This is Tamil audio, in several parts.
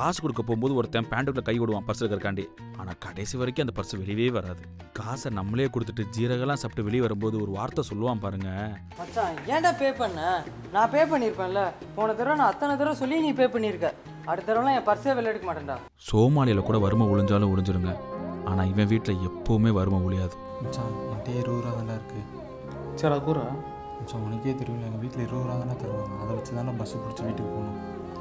காசு கொடுக்க போகும்போது ஒருத்தன் பேண்ட்டுக்குள்ள கை விடுவான் பர்ஸ் இருக்கிறக்காண்டி ஆனால் கடைசி வரைக்கும் அந்த பர்ஸ் வெளியவே வராது காசை நம்மளே கொடுத்துட்டு ஜீரகெல்லாம் சாப்பிட்டு வெளியே வரும்போது ஒரு வார்த்தை சொல்லுவான் பாருங்க மச்சான் ஏன்டா பே பண்ண நான் பே பண்ணியிருப்பேன்ல போன தடவை நான் அத்தனை தடவை சொல்லி நீ பே பண்ணியிருக்க அடுத்த தடவைலாம் என் பர்ஸே வெளில எடுக்க மாட்டேன்டா சோமாலியில் கூட வறுமை ஒளிஞ்சாலும் ஒளிஞ்சிருங்க ஆனால் இவன் வீட்டில் எப்போவுமே வறுமை ஒழியாது மச்சான் என்கிட்ட இருபது ரூபா தான்டா இருக்கு சரி அது கூற மச்சான் உனக்கே தெரியல எங்கள் வீட்டில் இருபது ரூபா தானே தருவாங்க அதை வச்சு தானே பஸ்ஸு பிடிச்சி வீட்டுக்கு போகணும்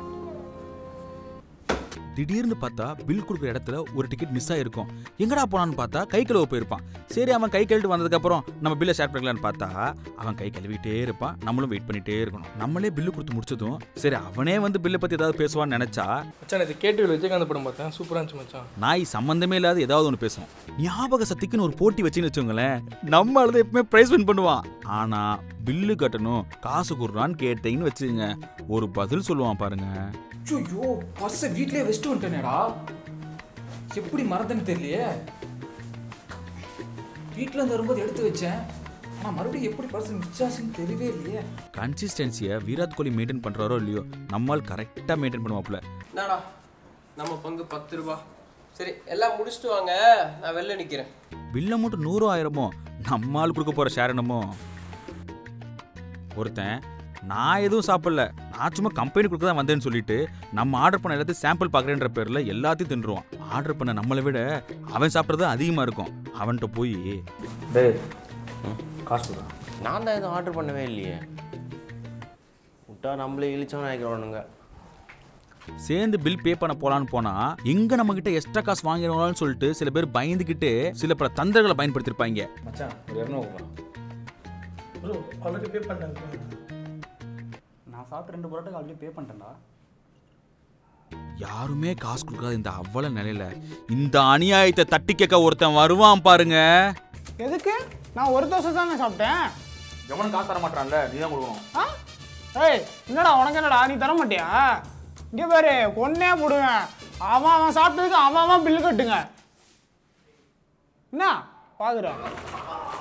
திடீர்னு பார்த்தா பில் கொடுக்குற இடத்துல ஒரு டிக்கெட் மிஸ் ஆயிருக்கும் எங்கடா போனான்னு பார்த்தா கை கழுவ போயிருப்பான் சரி அவன் கை கழுவிட்டு வந்ததுக்கப்புறம் நம்ம பில்லை ஷேர் பண்ணிக்கலான்னு பார்த்தா அவன் கை கழுவிட்டே இருப்பான் நம்மளும் வெயிட் பண்ணிட்டே இருக்கணும் நம்மளே பில்லு கொடுத்து முடிச்சதும் சரி அவனே வந்து பில்லை பற்றி ஏதாவது பேசுவான்னு நினச்சா மச்சான் இது கேட்டு விஜயகாந்த் படம் பார்த்தேன் சூப்பராக இருந்துச்சு மச்சான் நாய் சம்மந்தமே இல்லாத ஏதாவது ஒன்று பேசும் ஞாபக சக்திக்குன்னு ஒரு போட்டி வச்சுன்னு வச்சுக்கோங்களேன் நம்ம அழுத எப்பவுமே ப்ரைஸ் வின் பண்ணுவான் ஆனா பில்லு கட்டணும் காசு கொடுறான்னு கேட்டீங்கன்னு வச்சுங்க ஒரு பதில் சொல்லுவான் பாருங்க ஐயோ பர்ஸை வீட்லயே வச்சுட்டு வந்துட்டேனேடா எப்படி மறந்தேன்னு தெரியலையே வீட்டில் இருந்து வரும்போது எடுத்து வச்சேன் ஆனால் மறுபடியும் எப்படி பர்ஸ் மிஸ் ஆச்சுன்னு தெரியவே இல்லையே கன்சிஸ்டன்சியை விராட் கோலி மெயின்டைன் பண்றாரோ இல்லையோ நம்மால் கரெக்டாக மெயின்டைன் பண்ணுவாப்புல என்னடா நம்ம பங்கு பத்து ரூபா சரி எல்லாம் முடிச்சுட்டு வாங்க நான் வெளில நிற்கிறேன் பில்லை மட்டும் நூறோ ஆயிரமோ நம்மால் கொடுக்க போற ஷேர் என்னமோ ஒருத்தன் நான் எதுவும் சாப்பிடல நான் சும்மா கம்பெனி கொடுக்க தான் வந்தேன்னு சொல்லிட்டு நம்ம ஆர்டர் பண்ண எல்லாத்தையும் சாம்பிள் பார்க்குறேன்ற பேரில் எல்லாத்தையும் தின்றுவான் ஆர்டர் பண்ண நம்மளை விட அவன் சாப்பிட்றது அதிகமாக இருக்கும் அவன்கிட்ட போய் டேய் காசு கொடுறா நான் தான் எதுவும் ஆர்டர் பண்ணவே இல்லையே விட்டா நம்மளே இழிச்சோன்னு நினைக்கிறோனுங்க சேர்ந்து பில் பே பண்ண போலான்னு போனா எங்க நம்ம கிட்ட எக்ஸ்ட்ரா காசு வாங்கிடுவாங்கன்னு சொல்லிட்டு சில பேர் பயந்துக்கிட்டு சில பல தந்திரங்களை பயன்படுத்திருப்பாங்க மச்சான் ஒரு இரநூறு கொடுறா ப்ரோ ஆல்ரெடி பே பண்ணேன் நான் சாப்பிட்டு ரெண்டு பரோட்டாக்கு ஆல்ரெடி பே பண்ணிட்டேன்டா யாருமே காசு கொடுக்காத இந்த அவ்வளவு நிலையில இந்த அநியாயத்தை தட்டி கேட்க ஒருத்தன் வருவான் பாருங்க எதுக்கு நான் ஒரு தோசை தானே சாப்பிட்டேன் எவனும் காசு தர மாட்டான்ல நீ தான் கொடுக்கணும் ஆ ஏய் என்னடா உனக்கு என்னடா நீ தர மாட்டியா இங்கே பாரு கொன்னே போடுவேன் அவன் அவன் சாப்பிட்டதுக்கு அவன் அவன் பில்லு கட்டுங்க என்ன பார்க்குறேன்